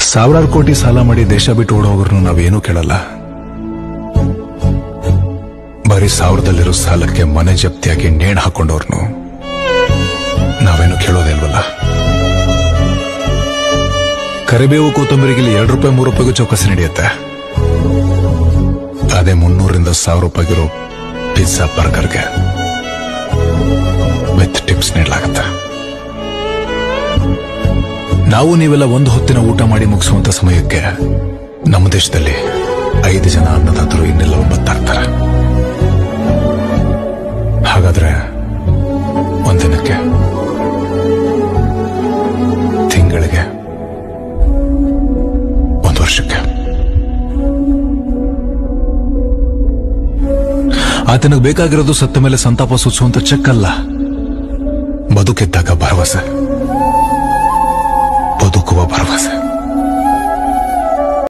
ಸಾವಿರಾರು ಕೋಟಿ ಸಾಲ ಮಾಡಿ ದೇಶ ಬಿಟ್ಟು ಓಡೋಗ್ರು ನಾವೇನೂ ಕೇಳಲ್ಲ ಬರೀ ಸಾವಿರದಲ್ಲಿರೋ ಸಾಲಕ್ಕೆ ಮನೆ ಜಪ್ತಿಯಾಗಿ ನೇಣು ಹಾಕೊಂಡವ್ರನ್ನು ನಾವೇನು ಕೇಳೋದೇ ಇಲ್ವಲ್ಲ ಕರಿಬೇವು ಕೊತ್ತಂಬರಿಗೆ ಇಲ್ಲಿ ಎರಡು ರೂಪಾಯಿ ಮೂರು ರೂಪಾಯಿಗೂ ಚೌಕಸಿ ನಡೆಯುತ್ತೆ ಅದೇ ಮುನ್ನೂರಿಂದ ಸಾವಿರ ರೂಪಾಯಿಗಿರೋ ಪಿಜ್ಜಾ ಬರ್ಗರ್ಗೆ ವಿತ್ ಟಿಪ್ಸ್ ನೀಡಲಾಗುತ್ತೆ ನಾವು ನೀವೆಲ್ಲ ಒಂದು ಹೊತ್ತಿನ ಊಟ ಮಾಡಿ ಮುಗಿಸುವಂತ ಸಮಯಕ್ಕೆ ನಮ್ಮ ದೇಶದಲ್ಲಿ ಐದು ಜನ ಅನ್ನದಾತರು ಇನ್ನೆಲ್ಲ ಒಂಬತ್ತಾ ಇರ್ತಾರೆ ಹಾಗಾದ್ರೆ ಒಂದಿನಕ್ಕೆ ತಿಂಗಳಿಗೆ ಒಂದು ವರ್ಷಕ್ಕೆ ಆತನಿಗೆ ಬೇಕಾಗಿರೋದು ಸತ್ತ ಮೇಲೆ ಸಂತಾಪ ಸೂಚಿಸುವಂತ ಚೆಕ್ ಅಲ್ಲ ಬದುಕಿದ್ದಾಗ ಭರವಸೆ ಬದುಕುವ ಭರವಸೆ